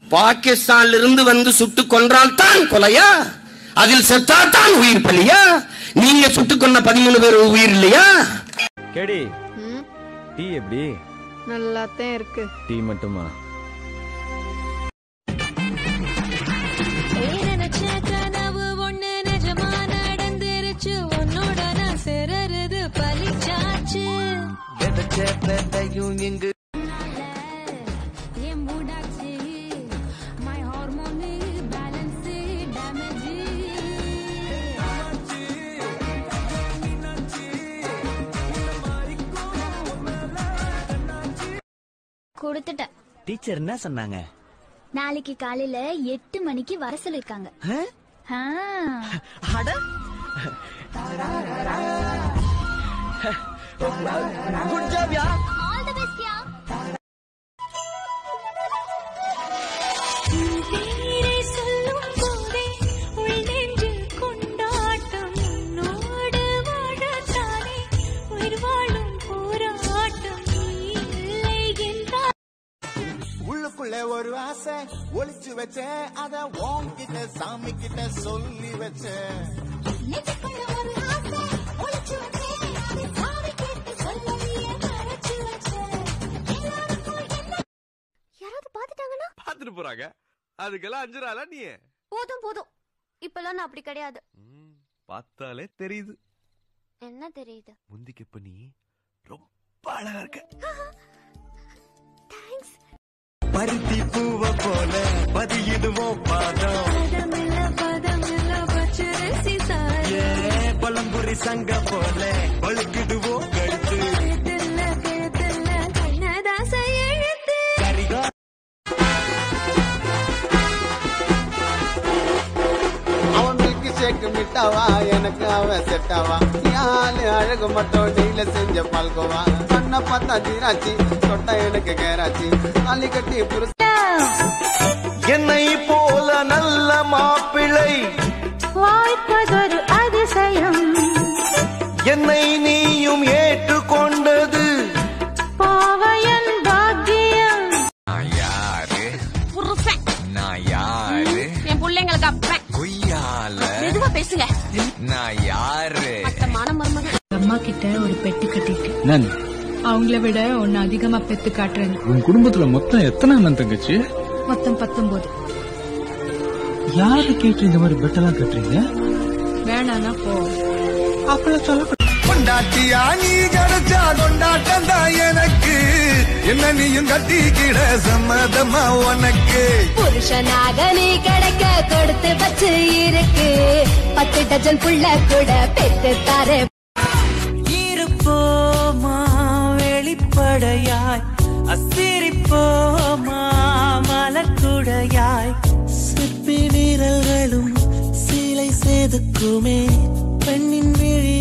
பாகிஸ்தான்ல இருந்து வந்து சுட்டு கொன்றால் தான் கொலையா அதில் செத்தால் தான் உயிர் பலியா நீங்க சுட்டு கொன்ன பதிமூணு பேர் உயிர் இல்லையா கேடி ம், டீ எப்படி நல்லாத்தான் இருக்கு டீ மட்டுமா நினைச்ச கனவு ஒண்ணு நிஜமா நடந்துருச்சு உன்னோட நான் சிறருது பலிச்சாச்சு என் மூடாச்சு மை ஹார்மோன் பேலன்ஸ் டேமேஜ் கொடுத்துட்டேன் டீச்சர் என்ன சொன்னாங்க நாளைக்கு காலையில எட்டு மணிக்கு வர சொல்லிருக்காங்க ஆ. அட good job ya All the best, ya. பேரை சொல்லும் போதே உள் நெஞ்சில் கொண்டாட்டம் உன்னோடு வாழத்தானே உயிர் வாழும் போராட்டம் நீ இல்லை என்றால் உள்ளுக்குள்ள ஒரு ஆசை ஒளிச்சு வச்சேன் அத உன்கிட்ட சாமி கிட்ட சொல்லி வச்சேன் நெஞ்சுக்குள்ள ஒரு ஆசை ஒளிச்சு வச்சேன் அதை சாவி கேட்டு சொல்லலையே மறைச்சு வச்சேன் எல்லாருக்கும் என்ன யாராவது பாத்துட்டாங்கன்னா பாத்துட்டு போறாங்க அதுக்கெல்லாம் அஞ்சு நாளா நீ போதும் போதும் இப்பெல்லாம் நான் அப்படி கிடையாது ம், பார்த்தாலே தெரியுது என்ன தெரியுது முந்திக்கு இப்ப நீ ரொம்ப அழகா இருக்க தேங்க்ஸ் பருத்தி பூவ போல பதியிடுவோம் பாதம் பதமில்ல பதமில்ல பச்சரிசி சாறு பழம்புரி சங்க போல பழுக்கிடுவோம் கழுத்து கழுத்துல கழுத்துல கண்ணதாச எழுத்து கரிகா அவன் மில்கி ஷேக் மிட்டாவா எனக்கு அவன் செட்டாவா யாரு அழகு மட்டும் டெய்ல செஞ்ச பால்கோவா பண்ண பார்த்தா ஜீராச்சி தொட்டா எனக்கு கேராச்சி தாலி கட்டி புருஷ என்னை போல நல்ல மாப்பிள்ளை வாய்ப்பதொரு அதிசயம் என்னை நீயும் ஏற்றுக்கொண்டது பாவையன் பாக்கியம் நான் யாரு புருஷன் நான் யாரு என் பிள்ளைங்களுக்கு அப்பன் பொய்யால மெதுவா பேசுங்க நான் யாரு அத்தமான மருமகன் அம்மா கிட்ட ஒரு பெட்டு கட்டிருக்கேன் அவங்கள விட ஒன்னு அதிகமா பெத்து காட்டுறேன் உன் குடும்பத்துல மொத்தம் எத்தனை அண்ணன் தங்கச்சி மொத்தம் பத்தொன்பது யாரு கேட்டு இந்த மாதிரி பெட்டெல்லாம் கட்டுறீங்க வேணானா போ கொண்டாட்டியா நீ கிடைச்சா கொண்டாட்டம் தான் எனக்கு என்ன நீயும் கட்டிக்கிட சம்மதமா உனக்கு புருஷனாக நீ கிடைக்க கொடுத்து வச்சு இருக்கு பத்து டஜன் புள்ள கூட பெத்து தாரு இருப்போமா வெளிப்படையாய் அசிரிப்போமா மலக்குடையாய் சிற்பி வீரர்களும் சீலை செதுக்குமே பெண்ணின் விழி